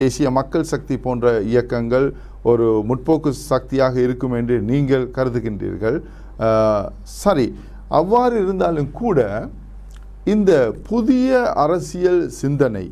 தேசிய மக்கள் சக்தி போன்ற இயக்கங்கள் ஒரு முற்போக்கு சக்தியாக இருக்கும் என்று நீங்கள் கருதுகின்றீர்கள் அஹ், சரி அவ்வாறு இருந்தாலும் கூட இந்த புதிய அரசியல் சிந்தனை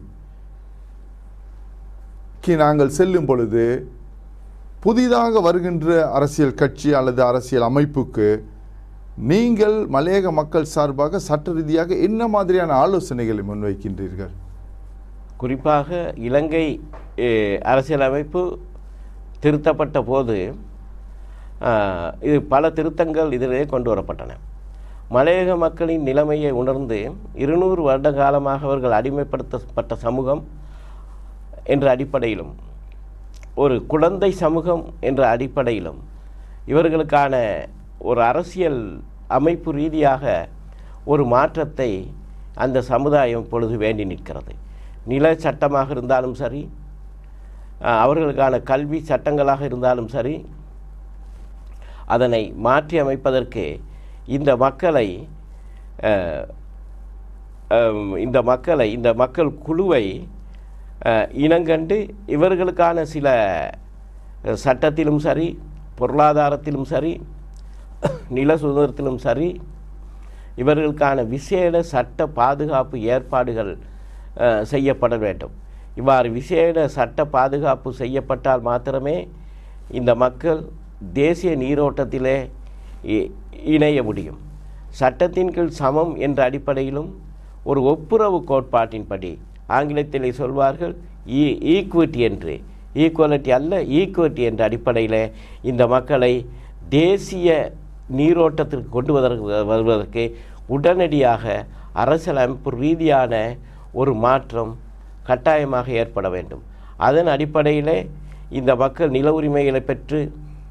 க்கு நாங்கள் செல்லும் பொழுது புதிதாக வருகின்ற அரசியல் கட்சி அல்லது அரசியல் அமைப்புக்கு நீங்கள் மலையக மக்கள் சார்பாக சட்ட ரீதியாக என்ன மாதிரியான ஆலோசனைகளை முன்வைக்கின்றீர்கள் குறிப்பாக இலங்கை அஹ், அரசியலமைப்பு திருத்தப்பட்ட போது அஹ், இது பல திருத்தங்கள் இதிலே கொண்டு வரப்பட்டன மலையக மக்களின் நிலைமையை உணர்ந்து இருநூறு வருட காலமாக அவர்கள் அடிமைப்படுத்தப்பட்ட சமூகம் என்ற அடிப்படையிலும் ஒரு குழந்தை சமூகம் என்ற அடிப்படையிலும் இவர்களுக்கான ஒரு அரசியல் அமைப்பு ரீதியாக ஒரு மாற்றத்தை அந்த சமுதாயம் இப்பொழுது வேண்டி நிற்கிறது நில சட்டமாக இருந்தாலும் சரி அஹ், அவர்களுக்கான கல்வி சட்டங்களாக இருந்தாலும் சரி அதனை மாற்றி அமைப்பதற்கு இந்த மக்களை அஹ், அம், இந்த மக்களை இந்த மக்கள் குழுவை அஹ், இனங்கண்டு இவர்களுக்கான சில அஹ், சட்டத்திலும் சரி பொருளாதாரத்திலும் சரி நில சுதந்திரத்திலும் சரி இவர்களுக்கான விசேட சட்ட பாதுகாப்பு ஏற்பாடுகள் அஹ், செய்யப்பட வேண்டும் இவ்வாறு விசேட சட்ட பாதுகாப்பு செய்யப்பட்டால் மாத்திரமே இந்த மக்கள் தேசிய நீரோட்டத்திலே இ- இணைய முடியும் சட்டத்தின் கீழ் சமம் என்ற அடிப்படையிலும் ஒரு ஒப்புரவு கோட்பாட்டின்படி ஆங்கிலத்திலே சொல்வார்கள் ஈ ஈக்குவிட்டி என்று ஈக்குவலிட்டி அல்ல ஈக்குவிட்டி என்ற அடிப்படையில் இந்த மக்களை தேசிய நீரோட்டத்திற்கு கொண்டு வருவதற்கு வருவதற்கு உடனடியாக அரசியலமைப்பு ரீதியான ஒரு மாற்றம் கட்டாயமாக ஏற்பட வேண்டும் அதன் அடிப்படையிலே இந்த மக்கள் நில உரிமைகளை பெற்று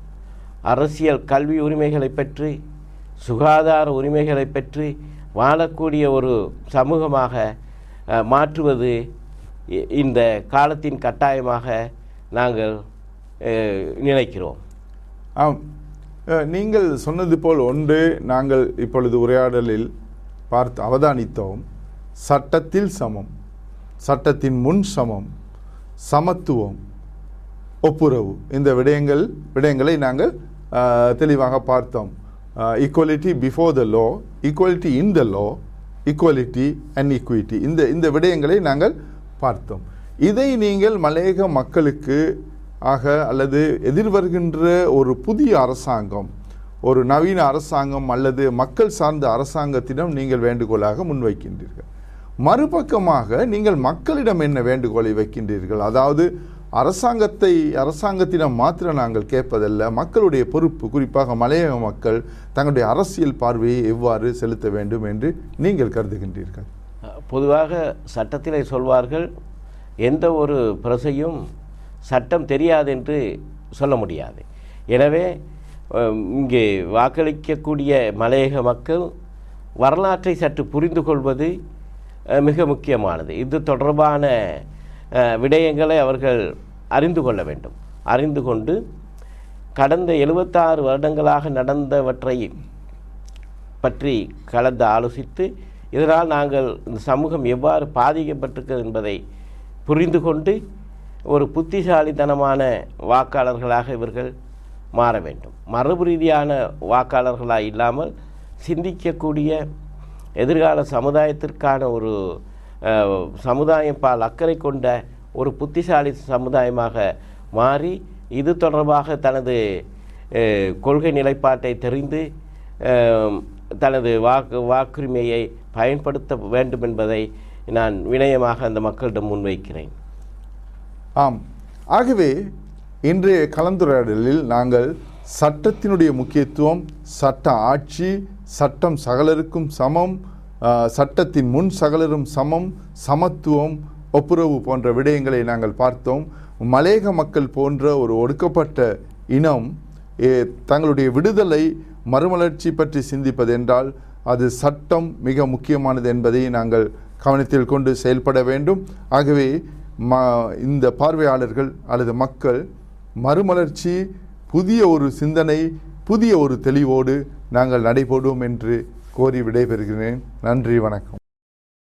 அரசியல் கல்வி உரிமைகளை பெற்று சுகாதார உரிமைகளை பெற்று வாழக்கூடிய ஒரு சமூகமாக அஹ், மாற்றுவது இ- இந்த காலத்தின் கட்டாயமாக நாங்கள் அஹ், நினைக்கிறோம் ஆம் அஹ், நீங்கள் சொன்னது போல் ஒன்று நாங்கள் இப்பொழுது உரையாடலில் பார்த்து அவதானித்தோம் சட்டத்தில் சமம் சட்டத்தின் முன் சமம் சமத்துவம் ஒப்புரவு இந்த விடயங்கள் விடயங்களை நாங்கள் அஹ், தெளிவாக பார்த்தோம் equality before the law equality in the law equality and equity இந்த இந்த விடயங்களை நாங்கள் பார்த்தோம் இதை நீங்கள் மலையக மக்களுக்கு ஆக அல்லது எதிர்வருகின்ற ஒரு புதிய அரசாங்கம் ஒரு நவீன அரசாங்கம் அல்லது மக்கள் சார்ந்த அரசாங்கத்திடம் நீங்கள் வேண்டுகோளாக முன்வைக்கின்றீர்கள் மறுபக்கமாக நீங்கள் மக்களிடம் என்ன வேண்டுகோளை வைக்கின்றீர்கள் அதாவது அரசாங்கத்தை அரசாங்கத்திடம் மாத்திரம் நாங்கள் கேட்பதல்ல மக்களுடைய பொறுப்பு குறிப்பாக மலையக மக்கள் தங்களுடைய அரசியல் பார்வையை எவ்வாறு செலுத்த வேண்டும் என்று நீங்கள் கருதுகின்றீர்கள் பொதுவாக சட்டத்திலே சொல்வார்கள் எந்த ஒரு பிரசையும் சட்டம் தெரியாது என்று சொல்ல முடியாது எனவே அஹ், இங்கே வாக்களிக்கக்கூடிய மலையக மக்கள் வரலாற்றை சற்று புரிந்து கொள்வது அஹ், மிக முக்கியமானது இது தொடர்பான அஹ், விடயங்களை அவர்கள் அறிந்து கொள்ள வேண்டும் அறிந்து கொண்டு கடந்த எழுபத்தாறு வருடங்களாக நடந்தவற்றை பற்றி கலந்து ஆலோசித்து இதனால் நாங்கள் இந்த சமூகம் எவ்வாறு பாதிக்கப்பட்டிருக்கிறது என்பதை புரிந்து கொண்டு ஒரு புத்திசாலித்தனமான வாக்காளர்களாக இவர்கள் மாற வேண்டும் மரபு ரீதியான வாக்காளர்களாக இல்லாமல் சிந்திக்கக்கூடிய எதிர்கால சமுதாயத்திற்கான ஒரு அஹ், சமுதாயம் பால் அக்கறை கொண்ட ஒரு புத்திசாலி சமுதாயமாக மாறி இது தொடர்பாக தனது அஹ், கொள்கை நிலைப்பாட்டை தெரிந்து அஹ், தனது வாக்கு வாக்குரிமையை பயன்படுத்த வேண்டும் என்பதை நான் வினயமாக அந்த மக்களிடம் முன்வைக்கிறேன் ஆம் ஆகவே இன்றைய கலந்துரையாடலில் நாங்கள் சட்டத்தினுடைய முக்கியத்துவம் சட்ட ஆட்சி சட்டம் சகலருக்கும் சமம் ஆ, சட்டத்தின் முன் சகலரும் சமம் சமத்துவம் ஒப்புரவு போன்ற விடயங்களை நாங்கள் பார்த்தோம் மலையக மக்கள் போன்ற ஒரு ஒடுக்கப்பட்ட இனம் ஏ, தங்களுடைய விடுதலை மறுமலர்ச்சி பற்றி சிந்திப்பதென்றால் அது சட்டம் மிக முக்கியமானது என்பதை நாங்கள் கவனத்தில் கொண்டு செயல்பட வேண்டும் ஆகவே ம இந்த பார்வையாளர்கள் அல்லது மக்கள் மறுமலர்ச்சி புதிய ஒரு சிந்தனை புதிய ஒரு தெளிவோடு நாங்கள் நடைபோடுவோம் என்று கோரி விடைபெறுகிறேன் நன்றி வணக்கம்